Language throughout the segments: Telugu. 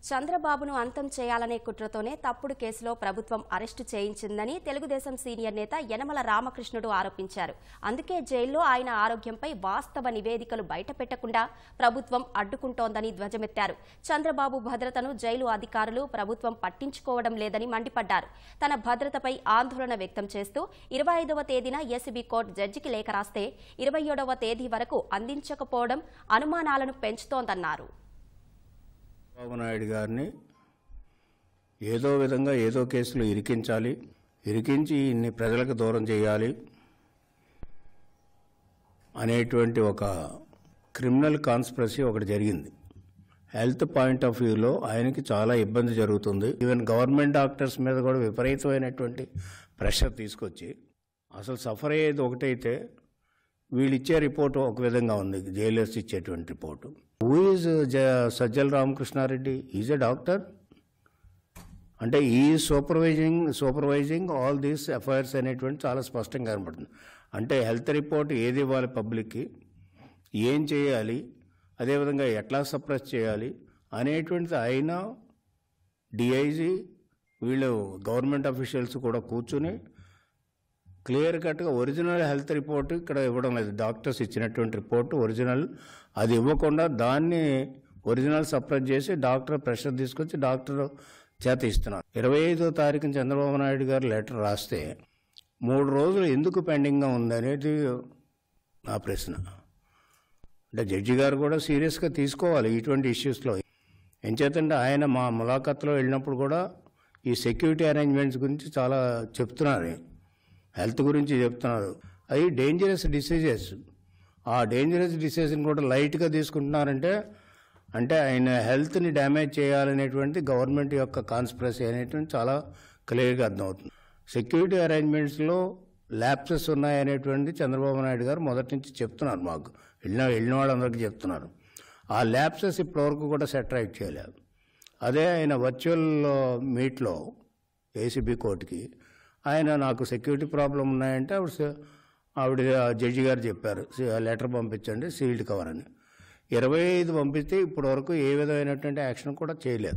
చంద్రబాబును అంతం చేయాలనే కుట్రతోనే తప్పుడు కేసులో ప్రభుత్వం అరెస్టు చేయించిందని తెలుగుదేశం సీనియర్ నేత యనమల రామకృష్ణుడు ఆరోపించారు అందుకే జైల్లో ఆయన ఆరోగ్యంపై వాస్తవ నివేదికలు బయటపెట్టకుండా ప్రభుత్వం అడ్డుకుంటోందని ధ్వజమెత్తారు చంద్రబాబు భద్రతను జైలు అధికారులు ప్రభుత్వం పట్టించుకోవడం లేదని మండిపడ్డారు తన భద్రతపై ఆందోళన వ్యక్తం చేస్తూ ఇరవై ఐదవ తేదీన ఏసీబీ కోర్టు జడ్జికి లేఖ రాస్తే ఇరవై ఏడవ తేదీ వరకు అందించకపోవడం అనుమానాలను పెంచుతోందన్నారు చంద్రబాబు నాయుడు గారిని ఏదో విధంగా ఏదో కేసులో ఇరికించాలి ఇరికించి ఇన్ని ప్రజలకు దూరం చేయాలి అనేటువంటి ఒక క్రిమినల్ కాన్స్పిరసీ ఒకటి జరిగింది హెల్త్ పాయింట్ ఆఫ్ వ్యూలో ఆయనకి చాలా ఇబ్బంది జరుగుతుంది ఈవెన్ గవర్నమెంట్ డాక్టర్స్ మీద కూడా విపరీతమైనటువంటి ప్రెషర్ తీసుకొచ్చి అసలు సఫర్ అయ్యేది ఒకటైతే వీళ్ళు ఇచ్చే రిపోర్ట్ ఒక విధంగా ఉంది జైలర్స్ ఇచ్చేటువంటి report who is Sajjala Ramakrishna Reddy is a doctor అంటే ఈ supervising supervising all these FIRs అనేటువంటి చాలా స్పష్టంగా కనబడుతుంది అంటే హెల్త్ రిపోర్ట్ ఏది ఇవ్వాలి పబ్లిక్కి ఏం చేయాలి అదేవిధంగా ఎట్లా సప్రెస్ చేయాలి అనేటువంటిది ఆయన డిఐజీ వీళ్ళు గవర్నమెంట్ అఫీషియల్స్ కూడా కూర్చుని క్లియర్ కట్గా ఒరిజినల్ హెల్త్ రిపోర్ట్ ఇక్కడ ఇవ్వడం లేదు డాక్టర్స్ ఇచ్చినటువంటి రిపోర్ట్ ఒరిజినల్ అది ఇవ్వకుండా దాన్ని ఒరిజినల్ సప్రెస్ చేసి డాక్టర్ ప్రెషర్ తీసుకొచ్చి డాక్టర్ చేత ఇస్తున్నారు ఇరవై ఐదో తారీఖున చంద్రబాబు నాయుడు గారు లెటర్ రాస్తే మూడు రోజులు ఎందుకు పెండింగ్గా ఉంది అనేది నా ప్రశ్న అంటే జడ్జి గారు కూడా సీరియస్గా తీసుకోవాలి ఇటువంటి ఇష్యూస్లో ఏం చేతంటే ఆయన మా ములాఖత్లో వెళ్ళినప్పుడు కూడా ఈ సెక్యూరిటీ అరేంజ్మెంట్స్ గురించి చాలా చెప్తున్నారు హెల్త్ గురించి చెప్తున్నారు అవి డేంజరస్ డిసీజెస్ ఆ డేంజరస్ డిసీజెస్ని కూడా లైట్గా తీసుకుంటున్నారంటే అంటే ఆయన హెల్త్ని డ్యామేజ్ చేయాలనేటువంటి గవర్నమెంట్ యొక్క కాన్స్పిరసీ అనేటువంటి చాలా క్లియర్గా అర్థమవుతుంది సెక్యూరిటీ అరేంజ్మెంట్స్లో ల్యాప్సెస్ ఉన్నాయనేటువంటిది చంద్రబాబు నాయుడు గారు మొదటి నుంచి చెప్తున్నారు మాకు వెళ్ళిన వెళ్ళిన వాళ్ళందరికీ చెప్తున్నారు ఆ ల్యాప్సెస్ ఇప్పటివరకు కూడా సెట్ రైట్ చేయలేదు అదే ఆయన వర్చువల్ మీట్లో ఏసీబీ కోర్టుకి ఆయన నాకు సెక్యూరిటీ ప్రాబ్లం ఉన్నాయంటే ఆవిడ స- ఆవిడ జడ్జి గారు చెప్పారు "సి- లెటర్ పంపించండి సీల్డ్ కవర్ అని ఇరవై ఐదు పంపిస్తే ఇప్పటి వరకు ఏ విధమైనటువంటి యాక్షన్ కూడా చేయలేదు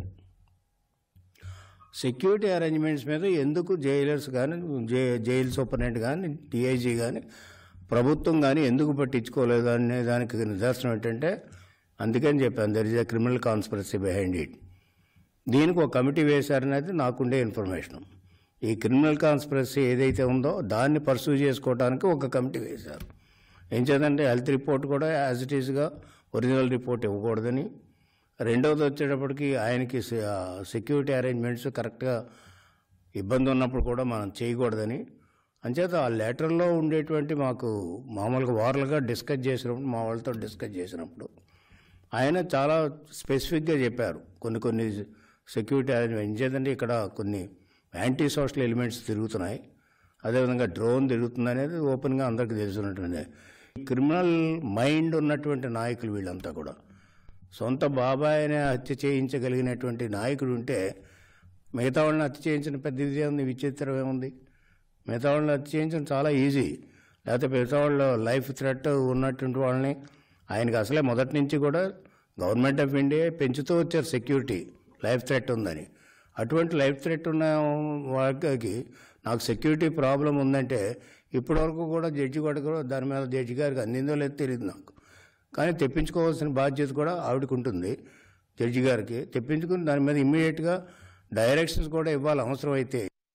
సెక్యూరిటీ అరేంజ్మెంట్స్ మీద ఎందుకు జైలర్స్ కానీ జై జైలు సూపరింటెండెంట్ కానీ డిఐజీ కానీ ప్రభుత్వం కానీ ఎందుకు పట్టించుకోలేదు అనే దానికి నిదర్శనం ఏంటంటే అందుకని చెప్పాను there is a criminal conspiracy behind it దీనికి ఒక కమిటీ వేశారనేది నాకుండే ఇన్ఫర్మేషన్ ఈ క్రిమినల్ కాన్స్పిరసీ ఏదైతే ఉందో దాన్ని పర్సూ చేసుకోవడానికి ఒక కమిటీ వేశారు ఏం చేద్దంటే హెల్త్ రిపోర్ట్ కూడా యాజ్ ఇట్ ఈస్గా ఒరిజినల్ రిపోర్ట్ ఇవ్వకూడదని రెండవది వచ్చేటప్పటికి ఆయనకి సెక్యూరిటీ అరేంజ్మెంట్స్ కరెక్ట్గా ఇబ్బంది ఉన్నప్పుడు కూడా మనం చేయకూడదని అంచేత ఆ లెటర్లో ఉండేటువంటి మాకు మామూలుగా వారలుగా డిస్కస్ చేసినప్పుడు మా వాళ్ళతో డిస్కస్ చేసినప్పుడు ఆయన చాలా స్పెసిఫిక్గా చెప్పారు కొన్ని కొన్ని సెక్యూరిటీ అరేంజ్మెంట్ ఏంటంటే ఇక్కడ కొన్ని యాంటీ సోషల్ ఎలిమెంట్స్ తిరుగుతున్నాయి అదేవిధంగా డ్రోన్ తిరుగుతుంది అనేది ఓపెన్గా అందరికీ తెలుసున్నటువంటి క్రిమినల్ మైండ్ ఉన్నటువంటి నాయకులు వీళ్ళంతా కూడా సొంత బాబాయిని హత్య చేయించగలిగినటువంటి నాయకుడు ఉంటే మిగతా వాళ్ళని హత్య చేయించిన పెద్ద ఇది ఉంది విచిత్రం ఏముంది మిగతా వాళ్ళని హత్య చేయించడం చాలా ఈజీ లేకపోతే మిగతా వాళ్ళ లైఫ్ థ్రెట్ ఉన్నటువంటి వాళ్ళని ఆయనకి అసలే మొదటి నుంచి కూడా గవర్నమెంట్ ఆఫ్ ఇండియా పెంచుతూ వచ్చారు సెక్యూరిటీ లైఫ్ థ్రెట్ ఉందని అటువంటి లైఫ్ థ్రెట్ ఉన్న వాళ్ళకి నాకు సెక్యూరిటీ ప్రాబ్లం ఉందంటే ఇప్పటివరకు కూడా జడ్జి కూడా కూడా దాని మీద జడ్జి గారికి అందిందో లేదో తెలియదు నాకు కానీ తెప్పించుకోవాల్సిన బాధ్యత కూడా ఆవిడకు ఉంటుంది జడ్జి గారికి తెప్పించుకుని దాని మీద ఇమ్మీడియట్గా డైరెక్షన్స్ కూడా ఇవ్వాలి అవసరం అయితే